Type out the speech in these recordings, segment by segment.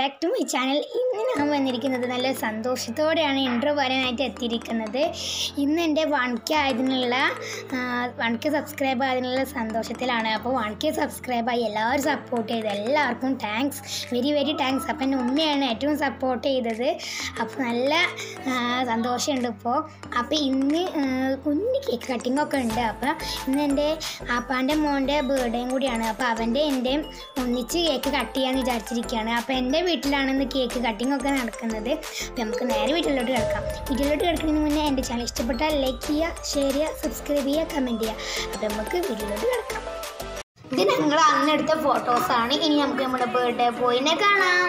Back to my channel ഇന്ന് ഞാൻ വന്നിരിക്കുന്നത് നല്ല സന്തോഷത്തോടെയാണ് ഇൻട്രോ പറയാനായിട്ട് എത്തിയിരിക്കുന്നത് ഇന്ന് എൻ്റെ വൺ കെ ആയതിനുള്ള വൺ കെ സബ്സ്ക്രൈബ് ആയതിനുള്ള സന്തോഷത്തിലാണ് അപ്പോൾ വൺ കെ സബ്സ്ക്രൈബായി എല്ലാവരും സപ്പോർട്ട് ചെയ്ത് എല്ലാവർക്കും താങ്ക്സ് വെരി വെരി താങ്ക്സ് അപ്പം എൻ്റെ ഉമ്മയാണ് ഏറ്റവും സപ്പോർട്ട് ചെയ്തത് അപ്പോൾ നല്ല ആ, സന്തോഷമുണ്ട് ഇപ്പോൾ അപ്പോൾ ഇന്ന് ആ, കുഞ്ഞ് കേക്ക് കട്ടിംഗ് ഒക്കെ ഉണ്ട് അപ്പോൾ ഇന്ന് എൻ്റെ ആപ്പാൻ്റെ മോൻ്റെ ബർത്ത്ഡേയും കൂടിയാണ് അപ്പോൾ അവൻ്റെ എൻ്റെയും ഒന്നിച്ച് കേക്ക് കട്ട് ചെയ്യാമെന്ന് വിചാരിച്ചിരിക്കുകയാണ് അപ്പോൾ എൻ്റെ വീട്ടിലാണ് ഇന്ന് കേക്ക് കട്ടിംഗ് ഒക്കെ നടക്കുന്നത് അപ്പോൾ നമുക്ക് നേരെ വീട്ടിലോട്ട് കിടക്കാം വീട്ടിലോട്ട് കിടക്കുന്നതിന് മുന്നേ എൻ്റെ ചാനൽ ഇഷ്ടപ്പെട്ടാൽ ലൈക്ക് ചെയ്യുക ഷെയർ ചെയ്യുക സബ്സ്ക്രൈബ് ചെയ്യുക കമൻറ്റ് ചെയ്യുക അപ്പോൾ നമുക്ക് വീട്ടിലോട്ട് കിടക്കാം ഇത് ഞങ്ങൾ അന്നെടുത്ത ഫോട്ടോസാണ് ഇനി നമുക്ക് നമ്മുടെ ബർത്ത്ഡേ ബോയിനെ കാണാം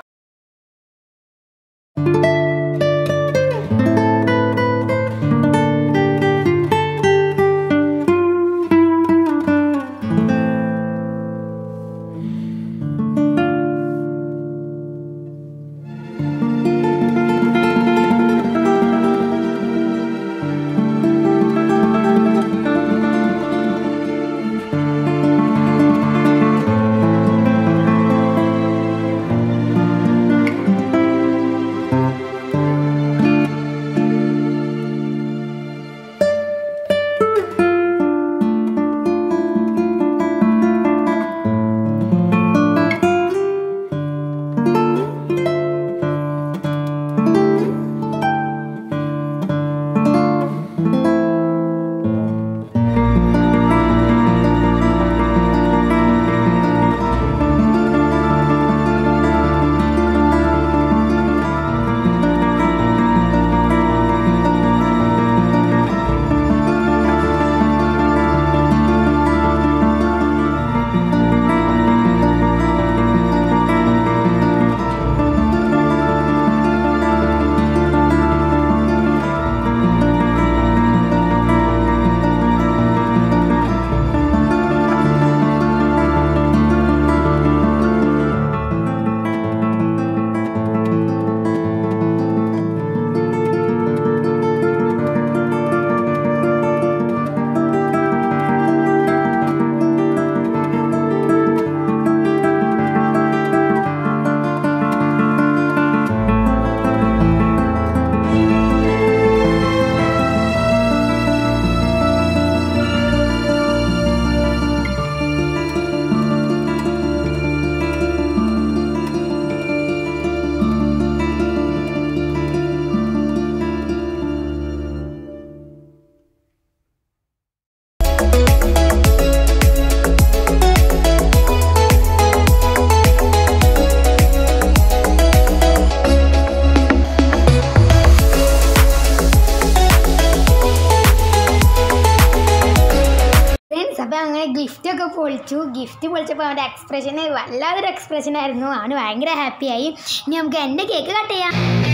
ഫ്രണ്ട്സ് അപ്പോൾ അങ്ങനെ ഗിഫ്റ്റ് ഒക്കെ പൊളിച്ചു ഗിഫ്റ്റ് പൊളിച്ചപ്പോൾ അവൻ്റെ എക്സ്പ്രഷൻ വല്ലാതൊരു എക്സ്പ്രഷൻ ആയിരുന്നു അവന് ഭയങ്കര ഹാപ്പിയായി ഇനി നമുക്ക് എൻ്റെ കേക്ക് കട്ട് ചെയ്യാം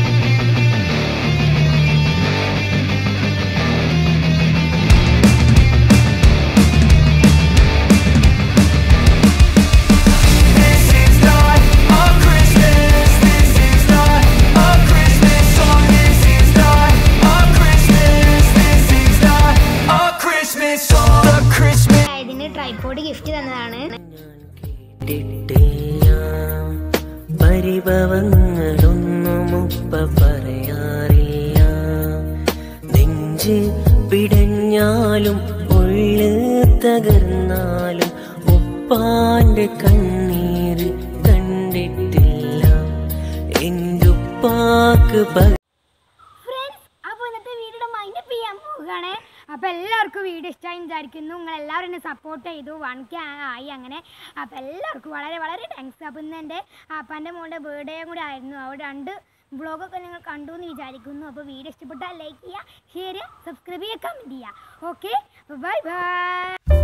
This is not a Christmas. This is not a Christmas song. This is not a Christmas. This is not a Christmas song. The Christmas. ഇതിന് ട്രൈപ്പോഡ് ഗിഫ്റ്റ് തന്നതാണ് കേട്ടിട്ടില്ല പരിഭവങ്ങളൊന്നും ഉപ്പ പറയാറില്ല നെഞ്ച് പിടഞ്ഞാലും ഉള്ള് തകർന്നാലും ഉപ്പാന്റെ കണ്ണീര് കണ്ടിട്ടില്ല എൻ്റെ ഉപ്പാക്ക് പ ഫ്രണ്ട്സ് അപ്പോൾ ഇന്നത്തെ വീഡിയോയുടെ മൈൻഡപ്പ് ചെയ്യാൻ പോവുകയാണ് അപ്പോൾ എല്ലാവർക്കും വീഡിയോ ഇഷ്ടമായി വിചാരിക്കുന്നു നിങ്ങൾ എല്ലാവരും എന്നെ സപ്പോർട്ട് ചെയ്തു വൺ കെ ആയി അങ്ങനെ അപ്പോൾ എല്ലാവർക്കും വളരെ വളരെ താങ്ക്സ് അപ്പോൾ ഇന്ന് എൻ്റെ ആപ്പാൻ്റെ മോളുടെ ബർത്ത്ഡേയും കൂടെ ആയിരുന്നു അവിടെ രണ്ട് വ്ളോഗൊക്കെ നിങ്ങൾ കണ്ടു എന്ന് വിചാരിക്കുന്നു അപ്പോൾ വീഡിയോ ഇഷ്ടപ്പെട്ടാൽ ലൈക്ക് ചെയ്യുക ഷെയർ ചെയ്യുക സബ്സ്ക്രൈബ് ചെയ്യുക കമൻറ്റ് ചെയ്യുക ഓക്കെ ബൈ ബൈ